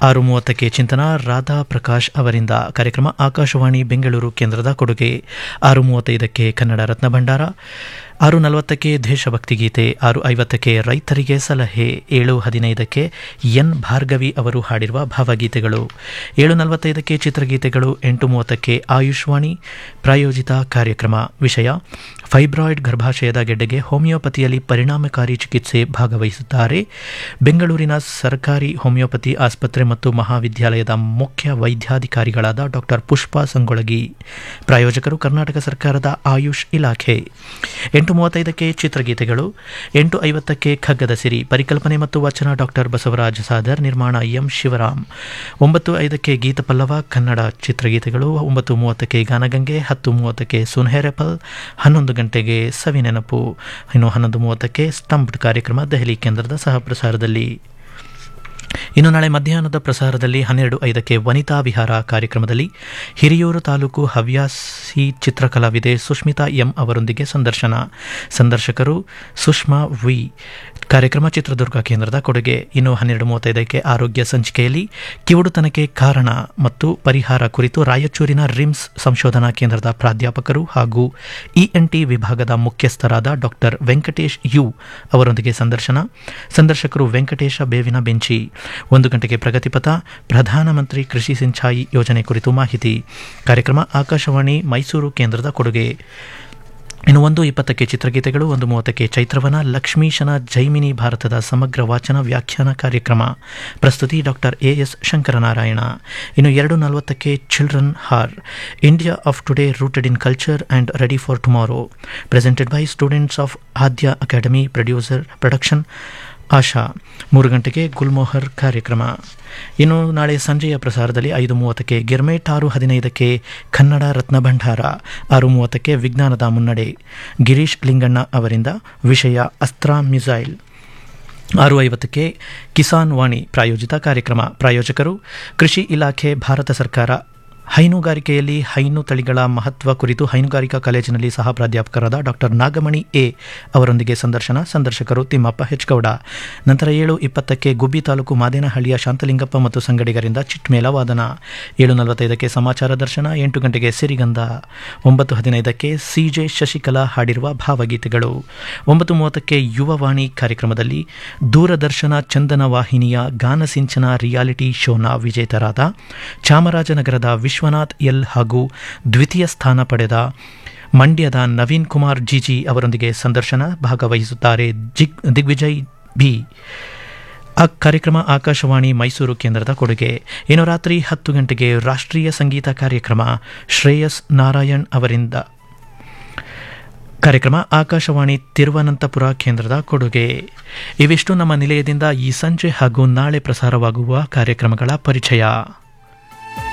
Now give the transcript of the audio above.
ಆರು ಮೂವತ್ತಕ್ಕೆ ಚಿಂತನ ರಾಧಾ ಪ್ರಕಾಶ್ ಅವರಿಂದ ಕಾರ್ಯಕ್ರಮ ಆಕಾಶವಾಣಿ ಬೆಂಗಳೂರು ಕೇಂದ್ರದ ಕೊಡುಗೆ ಆರು ಮೂವತ್ತೈದಕ್ಕೆ ಕನ್ನಡ ರತ್ನ ಭಂಡಾರ ಆರು ನಲವತ್ತಕ್ಕೆ ದೇಶಭಕ್ತಿ ಗೀತೆ ಆರು ಐವತ್ತಕ್ಕೆ ರೈತರಿಗೆ ಸಲಹೆ ಏಳು ಹದಿನೈದಕ್ಕೆ ಎನ್ ಭಾರ್ಗವಿ ಅವರು ಹಾಡಿರುವ ಭಾವಗೀತೆಗಳು ಏಳು ನಲವತ್ತೈದಕ್ಕೆ ಚಿತ್ರಗೀತೆಗಳು ಎಂಟು ಮೂವತ್ತಕ್ಕೆ ಆಯುಷ್ವಾಣಿ ಪ್ರಾಯೋಜಿತ ಕಾರ್ಯಕ್ರಮ ವಿಷಯ ಫೈಬ್ರಾಯ್ಡ್ ಗರ್ಭಾಶಯದ ಗೆಡ್ಡೆಗೆ ಹೋಮಿಯೋಪತಿಯಲ್ಲಿ ಪರಿಣಾಮಕಾರಿ ಚಿಕಿತ್ಸೆ ಭಾಗವಹಿಸುತ್ತಾರೆ ಬೆಂಗಳೂರಿನ ಸರ್ಕಾರಿ ಹೋಮಿಯೋಪತಿ ಆಸ್ಪತ್ರೆ ಮತ್ತು ಮಹಾವಿದ್ಯಾಲಯದ ಮುಖ್ಯ ವೈದ್ಯಾಧಿಕಾರಿಗಳಾದ ಡಾಕ್ಟರ್ ಪುಷ್ಪಾ ಸಂಗೊಳಗಿ ಪ್ರಾಯೋಜಕರು ಕರ್ನಾಟಕ ಸರ್ಕಾರದ ಆಯುಷ್ ಇಲಾಖೆ ಎಂಟು ಮೂವತ್ತೈದಕ್ಕೆ ಚಿತ್ರಗೀತೆಗಳು ಎಂಟು ಐವತ್ತಕ್ಕೆ ಖಗ್ಗದ ಸಿರಿ ಪರಿಕಲ್ಪನೆ ಮತ್ತು ವಚನ ಡಾಕ್ಟರ್ ಬಸವರಾಜ ಸಾದರ್ ನಿರ್ಮಾಣ ಎಂ ಶಿವರಾಮ್ ಒಂಬತ್ತು ಐದಕ್ಕೆ ಗೀತ ಪಲ್ಲವ ಕನ್ನಡ ಚಿತ್ರಗೀತೆಗಳು ಒಂಬತ್ತು ಮೂವತ್ತಕ್ಕೆ ಗಾನಗಂಗೆ ಹತ್ತು ಮೂವತ್ತಕ್ಕೆ ಸುನ್ಹೆರೆಪಲ್ ಹನ್ನೊಂದು ಗಂಟೆಗೆ ಸವಿನೆನಪು ಇನ್ನು ಹನ್ನೊಂದು ಮೂವತ್ತಕ್ಕೆ ಸ್ಟಂಪ್ಡ್ ಕಾರ್ಯಕ್ರಮ ದೆಹಲಿ ಕೇಂದ್ರದ ಸಹ ಪ್ರಸಾರದಲ್ಲಿ ಇನ್ನು ನಾಳೆ ಮಧ್ಯಾಹ್ನದ ಪ್ರಸಾರದಲ್ಲಿ ಹನ್ನೆರಡು ಐದಕ್ಕೆ ವನಿತಾ ವಿಹಾರ ಕಾರ್ಯಕ್ರಮದಲ್ಲಿ ಹಿರಿಯೂರು ತಾಲೂಕು ಹವ್ಯಾಸಿ ಚಿತ್ರಕಲಾವಿದೆ ಸುಷ್ಮಿತಾ ಎಂ ಅವರೊಂದಿಗೆ ಸಂದರ್ಶನ ಸಂದರ್ಶಕರು ಸುಷ್ಮಾ ವಿ ಕಾರ್ಯಕ್ರಮ ಚಿತ್ರದುರ್ಗ ಕೇಂದ್ರದ ಕೊಡುಗೆ ಇನ್ನು ಹನ್ನೆರಡು ಮೂವತ್ತೈದಕ್ಕೆ ಆರೋಗ್ಯ ಸಂಚಿಕೆಯಲ್ಲಿ ಕಿವುಡುತನಕ್ಕೆ ಕಾರಣ ಮತ್ತು ಪರಿಹಾರ ಕುರಿತು ರಾಯಚೂರಿನ ರಿಮ್ಸ್ ಸಂಶೋಧನಾ ಕೇಂದ್ರದ ಪ್ರಾಧ್ಯಾಪಕರು ಹಾಗೂ ಇಎನ್ಟಿ ವಿಭಾಗದ ಮುಖ್ಯಸ್ಥರಾದ ಡಾಕ್ಟರ್ ವೆಂಕಟೇಶ್ ಯು ಅವರೊಂದಿಗೆ ಸಂದರ್ಶನ ಸಂದರ್ಶಕರು ವೆಂಕಟೇಶ ಬೇವಿನ ಬೆಂಚಿ ಒಂದು ಗಂಟೆಗೆ ಪ್ರಗತಿಪಥ ಪ್ರಧಾನಮಂತ್ರಿ ಕೃಷಿ ಸಿಂಚಾಯಿ ಯೋಜನೆ ಕುರಿತು ಮಾಹಿತಿ ಕಾರ್ಯಕ್ರಮ ಆಕಾಶವಾಣಿ ಮೈಸೂರು ಕೇಂದ್ರದ ಕೊಡುಗೆ ಇನ್ನು ಒಂದು ಇಪ್ಪತ್ತಕ್ಕೆ ಚಿತ್ರಗೀತೆಗಳು ಒಂದು ಮೂವತ್ತಕ್ಕೆ ಚೈತ್ರವನ ಲಕ್ಷ್ಮೀಶನ ಜೈಮಿನಿ ಭಾರತದ ಸಮಗ್ರ ವಾಚನ ವ್ಯಾಖ್ಯಾನ ಕಾರ್ಯಕ್ರಮ ಪ್ರಸ್ತುತಿ ಡಾಕ್ಟರ್ ಎ ಎಸ್ ಶಂಕರನಾರಾಯಣ ಇನ್ನು ಎರಡು ನಲವತ್ತಕ್ಕೆ children for India of today rooted in culture and ready for tomorrow presented by students of Aadya academy producer production Asha ಮೂರು ಗಂಟೆಗೆ ಗುಲ್ಮೋಹರ್ ಕಾರ್ಯಕ್ರಮ ಇನ್ನು ನಾಳೆ ಸಂಜೆಯ ಪ್ರಸಾರದಲ್ಲಿ ಐದು ಮೂವತ್ತಕ್ಕೆ ಗಿರ್ಮೇಟ್ ಆರು ಹದಿನೈದಕ್ಕೆ ಕನ್ನಡ ರತ್ನ ಭಂಡಾರ ಆರು ಮೂವತ್ತಕ್ಕೆ ವಿಜ್ಞಾನದ ಮುನ್ನಡೆ ಗಿರೀಶ್ ಲಿಂಗಣ್ಣ ಅವರಿಂದ ವಿಷಯ ಅಸ್ತ್ರ ಮಿಸೈಲ್ ಆರು ಐವತ್ತಕ್ಕೆ ಕಿಸಾನ್ ವಾಣಿ ಪ್ರಾಯೋಜಿತ ಕಾರ್ಯಕ್ರಮ ಪ್ರಾಯೋಜಕರು ಕೃಷಿ ಇಲಾಖೆ ಭಾರತ ಸರ್ಕಾರ ಹೈನುಗಾರಿಕೆಯಲ್ಲಿ ಹೈನು ತಳಿಗಳ ಮಹತ್ವ ಕುರಿತು ಹೈನುಗಾರಿಕಾ ಕಾಲೇಜಿನಲ್ಲಿ ಸಹ ಪ್ರಾಧ್ಯಾಪಕರಾದ ಡಾಕ್ಟರ್ ನಾಗಮಣಿ ಎ ಅವರೊಂದಿಗೆ ಸಂದರ್ಶನ ಸಂದರ್ಶಕರು ತಿಮ್ಮಪ್ಪ ಹೆಚ್ಗೌಡ ನಂತರ ಏಳು ಇಪ್ಪತ್ತಕ್ಕೆ ಗುಬ್ಬಿ ತಾಲೂಕು ಮಾದೇನಹಳ್ಳಿಯ ಶಾಂತಲಿಂಗಪ್ಪ ಮತ್ತು ಸಂಗಡಿಗರಿಂದ ಚಿಟ್ಮೇಳ ವಾದನ ಏಳು ನಲವತ್ತೈದಕ್ಕೆ ಸಮಾಚಾರ ದರ್ಶನ ಎಂಟು ಗಂಟೆಗೆ ಸಿರಿಗಂಧ ಒಂಬತ್ತು ಹದಿನೈದಕ್ಕೆ ಸಿಜೆ ಶಶಿಕಲಾ ಹಾಡಿರುವ ಭಾವಗೀತೆಗಳು ಒಂಬತ್ತು ಮೂವತ್ತಕ್ಕೆ ಯುವವಾಣಿ ಕಾರ್ಯಕ್ರಮದಲ್ಲಿ ದೂರದರ್ಶನ ಚಂದನ ವಾಹಿನಿಯ ಗಾನಸಿಂಚನ ರಿಯಾಲಿಟಿ ಶೋನ ವಿಜೇತರಾದ ಚಾಮರಾಜನಗರದ ವಿಶ್ವನಾಥ್ ಎಲ್ ಹಾಗೂ ದ್ವಿತೀಯ ಸ್ಥಾನ ಪಡೆದ ಮಂಡ್ಯದ ನವೀನ್ ಕುಮಾರ್ ಜಿಜಿ ಅವರೊಂದಿಗೆ ಸಂದರ್ಶನ ಭಾಗವಹಿಸುತ್ತಾರೆ ಜಿಗ್ ದಿಗ್ವಿಜಯ್ ಬಿ ಆ ಕಾರ್ಯಕ್ರಮ ಆಕಾಶವಾಣಿ ಮೈಸೂರು ಕೇಂದ್ರದ ಕೊಡುಗೆ ಇನ್ನು ರಾತ್ರಿ ಹತ್ತು ಗಂಟೆಗೆ ರಾಷ್ಟ್ರೀಯ ಸಂಗೀತ ಕಾರ್ಯಕ್ರಮ ಶ್ರೇಯಸ್ ನಾರಾಯಣ್ ಅವರಿಂದ ಕಾರ್ಯಕ್ರಮ ಆಕಾಶವಾಣಿ ತಿರುವನಂತಪುರ ಕೇಂದ್ರದ ಕೊಡುಗೆ ಇವಿಷ್ಟು ನಮ್ಮ ನಿಲಯದಿಂದ ಈ ಸಂಜೆ ಹಾಗೂ ನಾಳೆ ಪ್ರಸಾರವಾಗುವ ಕಾರ್ಯಕ್ರಮಗಳ ಪರಿಚಯ